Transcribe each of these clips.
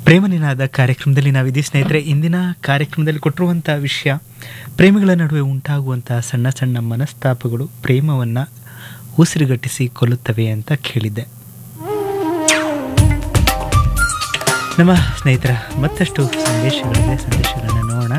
ಪ್ರೇಮನಿನಾದ ಕಾರ್ಯಕ್ರಮದಲ್ಲಿ ನಾವಿದ್ದೀವಿ ಸ್ನೇಹಿತರೆ ಇಂದಿನ ಕಾರ್ಯಕ್ರಮದಲ್ಲಿ ಕೊಟ್ಟಿರುವಂಥ ವಿಷಯ ಪ್ರೇಮಿಗಳ ನಡುವೆ ಉಂಟಾಗುವಂಥ ಸಣ್ಣ ಸಣ್ಣ ಮನಸ್ತಾಪಗಳು ಪ್ರೇಮವನ್ನು ಉಸಿರುಗಟ್ಟಿಸಿ ಕೊಲ್ಲುತ್ತವೆ ಅಂತ ಕೇಳಿದ್ದೆ ನಮ್ಮ ಸ್ನೇಹಿತರ ಮತ್ತಷ್ಟು ಸಂದೇಶಗಳಿದೆ ಸಂದೇಶಗಳನ್ನು ನೋಡೋಣ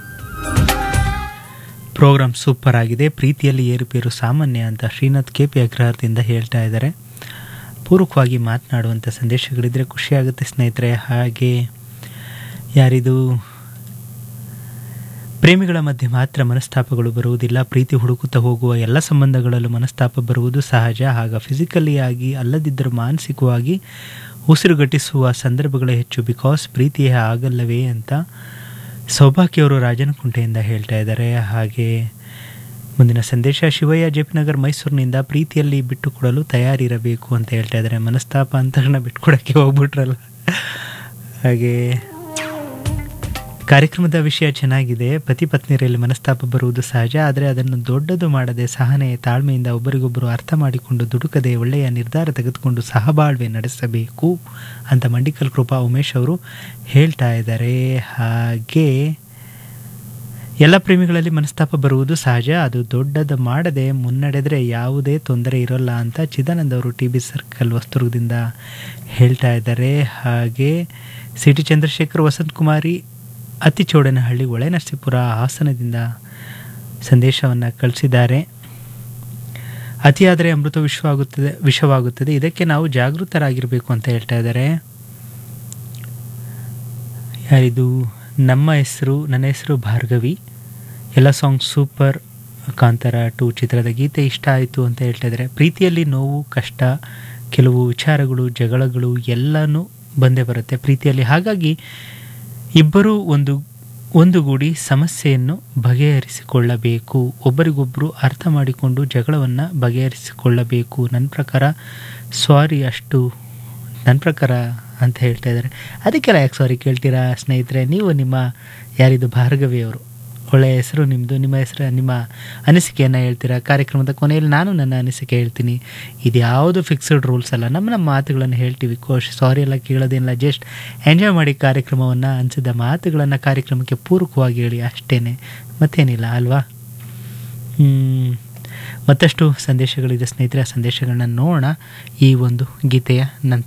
ಪ್ರೋಗ್ರಾಮ್ ಸೂಪರ್ ಆಗಿದೆ ಪ್ರೀತಿಯಲ್ಲಿ ಏರುಪೇರು ಸಾಮಾನ್ಯ ಅಂತ ಶ್ರೀನಾಥ್ ಕೆ ಪಿ ಅಗ್ರಹಾರದಿಂದ ಹೇಳ್ತಾ ಇದ್ದಾರೆ ಪೂರಕವಾಗಿ ಮಾತನಾಡುವಂಥ ಸಂದೇಶಗಳಿದ್ದರೆ ಖುಷಿಯಾಗುತ್ತೆ ಸ್ನೇಹಿತರೆ ಹಾಗೆ ಯಾರಿದು ಪ್ರೇಮಿಗಳ ಮಧ್ಯೆ ಮಾತ್ರ ಮನಸ್ತಾಪಗಳು ಬರುವುದಿಲ್ಲ ಪ್ರೀತಿ ಹುಡುಕುತ್ತಾ ಹೋಗುವ ಎಲ್ಲ ಸಂಬಂಧಗಳಲ್ಲೂ ಮನಸ್ತಾಪ ಬರುವುದು ಸಹಜ ಆಗ ಫಿಸಿಕಲಿ ಆಗಿ ಅಲ್ಲದಿದ್ದರೂ ಮಾನಸಿಕವಾಗಿ ಉಸಿರುಗಟ್ಟಿಸುವ ಸಂದರ್ಭಗಳೇ ಹೆಚ್ಚು ಬಿಕಾಸ್ ಪ್ರೀತಿಯೇ ಆಗಲ್ಲವೇ ಅಂತ ಸೌಭಾಗ್ಯವರು ರಾಜನಕುಂಟೆಯಿಂದ ಹೇಳ್ತಾ ಇದ್ದಾರೆ ಹಾಗೆ ಮುಂದಿನ ಸಂದೇಶ ಶಿವಯ್ಯ ಜೆಪಿನಗರ್ ಮೈಸೂರಿನಿಂದ ಪ್ರೀತಿಯಲ್ಲಿ ಬಿಟ್ಟುಕೊಡಲು ತಯಾರಿರಬೇಕು ಅಂತ ಹೇಳ್ತಾ ಇದ್ದಾರೆ ಮನಸ್ತಾಪ ಅಂತ ಬಿಟ್ಕೊಡೋಕ್ಕೆ ಹೋಗ್ಬಿಟ್ರಲ್ಲ ಹಾಗೆ ಕಾರ್ಯಕ್ರಮದ ವಿಷಯ ಚೆನ್ನಾಗಿದೆ ಪತಿ ಪತ್ನಿಯರಲ್ಲಿ ಮನಸ್ತಾಪ ಬರುವುದು ಸಹಜ ಆದರೆ ಅದನ್ನು ದೊಡ್ಡದು ಮಾಡದೆ ಸಹನೆ ತಾಳ್ಮೆಯಿಂದ ಒಬ್ಬರಿಗೊಬ್ಬರು ಅರ್ಥ ಮಾಡಿಕೊಂಡು ದುಡುಕದೆ ಒಳ್ಳೆಯ ನಿರ್ಧಾರ ತೆಗೆದುಕೊಂಡು ಸಹಬಾಳ್ವೆ ನಡೆಸಬೇಕು ಅಂತ ಮಂಡಿಕಲ್ ಕೃಪಾ ಉಮೇಶ್ ಅವರು ಹೇಳ್ತಾ ಇದ್ದಾರೆ ಹಾಗೆ ಎಲ್ಲ ಪ್ರೇಮಿಗಳಲ್ಲಿ ಮನಸ್ತಾಪ ಬರುವುದು ಸಹಜ ಅದು ದೊಡ್ಡದು ಮಾಡದೆ ಮುನ್ನಡೆದರೆ ಯಾವುದೇ ತೊಂದರೆ ಇರೋಲ್ಲ ಅಂತ ಚಿದಾನಂದ ಅವರು ಟಿ ಬಿ ಸರ್ಕಲ್ ವಸ್ತುರ್ಗದಿಂದ ಹೇಳ್ತಾ ಇದ್ದಾರೆ ಹಾಗೆ ಸಿ ಟಿ ಚಂದ್ರಶೇಖರ್ ವಸಂತ್ ಕುಮಾರಿ ಅತಿಚೌಡನಹಳ್ಳಿ ಒಳೆನರಸೀಪುರ ಹಾಸನದಿಂದ ಸಂದೇಶವನ್ನು ಕಳಿಸಿದ್ದಾರೆ ಅತಿಯಾದರೆ ಅಮೃತ ವಿಷವಾಗುತ್ತದೆ ವಿಷವಾಗುತ್ತದೆ ಇದಕ್ಕೆ ನಾವು ಜಾಗೃತರಾಗಿರಬೇಕು ಅಂತ ಹೇಳ್ತಾ ಇದ್ದಾರೆ ಯಾರಿದು ನಮ್ಮ ಹೆಸರು ನನ್ನ ಹೆಸರು ಭಾರ್ಗವಿ ಎಲ್ಲ ಸಾಂಗ್ ಸೂಪರ್ ಕಾಂತಾರ ಟು ಚಿತ್ರದ ಗೀತೆ ಇಷ್ಟ ಆಯಿತು ಅಂತ ಹೇಳ್ತಾ ಇದ್ದಾರೆ ಪ್ರೀತಿಯಲ್ಲಿ ನೋವು ಕಷ್ಟ ಕೆಲವು ವಿಚಾರಗಳು ಜಗಳಗಳು ಎಲ್ಲನೂ ಬಂದೇ ಬರುತ್ತೆ ಪ್ರೀತಿಯಲ್ಲಿ ಹಾಗಾಗಿ ಇಬ್ಬರೂ ಒಂದು ಒಂದುಗೂಡಿ ಸಮಸ್ಯೆಯನ್ನು ಬಗೆಹರಿಸಿಕೊಳ್ಳಬೇಕು ಒಬ್ಬರಿಗೊಬ್ಬರು ಅರ್ಥ ಮಾಡಿಕೊಂಡು ಜಗಳವನ್ನು ಬಗೆಹರಿಸಿಕೊಳ್ಳಬೇಕು ನನ್ನ ಪ್ರಕಾರ ಸಾರಿ ಅಷ್ಟು ನನ್ನ ಪ್ರಕಾರ ಅಂತ ಹೇಳ್ತಾ ಇದ್ದಾರೆ ಅದಕ್ಕೆಲ್ಲ ಯಾಕೆ ಸಾರಿ ಕೇಳ್ತೀರಾ ಸ್ನೇಹಿತರೆ ನೀವು ನಿಮ್ಮ ಯಾರಿದು ಭಾರ್ಗವಿ ಅವರು ಒಳ್ಳೆಯ ಹೆಸರು ನಿಮ್ಮದು ನಿಮ್ಮ ಹೆಸರು ನಿಮ್ಮ ಅನಿಸಿಕೆಯನ್ನು ಹೇಳ್ತೀರಾ ಕಾರ್ಯಕ್ರಮದ ಕೊನೆಯಲ್ಲಿ ನಾನು ನನ್ನ ಅನಿಸಿಕೆ ಹೇಳ್ತೀನಿ ಇದು ಯಾವುದು ಫಿಕ್ಸ್ಡ್ ರೂಲ್ಸ್ ಅಲ್ಲ ನಮ್ಮ ನಮ್ಮ ಮಾತುಗಳನ್ನು ಹೇಳ್ತೀವಿ ಕೋಶ್ ಸಾರಿ ಎಲ್ಲ ಕೇಳೋದೇನಿಲ್ಲ ಜಸ್ಟ್ ಎಂಜಾಯ್ ಮಾಡಿ ಕಾರ್ಯಕ್ರಮವನ್ನು ಅನಿಸಿದ ಮಾತುಗಳನ್ನು ಕಾರ್ಯಕ್ರಮಕ್ಕೆ ಪೂರಕವಾಗಿ ಹೇಳಿ ಅಷ್ಟೇ ಮತ್ತೇನಿಲ್ಲ ಅಲ್ವಾ ಮತ್ತಷ್ಟು ಸಂದೇಶಗಳಿದೆ ಸ್ನೇಹಿತರೆ ಆ ಸಂದೇಶಗಳನ್ನ ನೋಡೋಣ ಈ ಒಂದು ಗೀತೆಯ ನಂತರ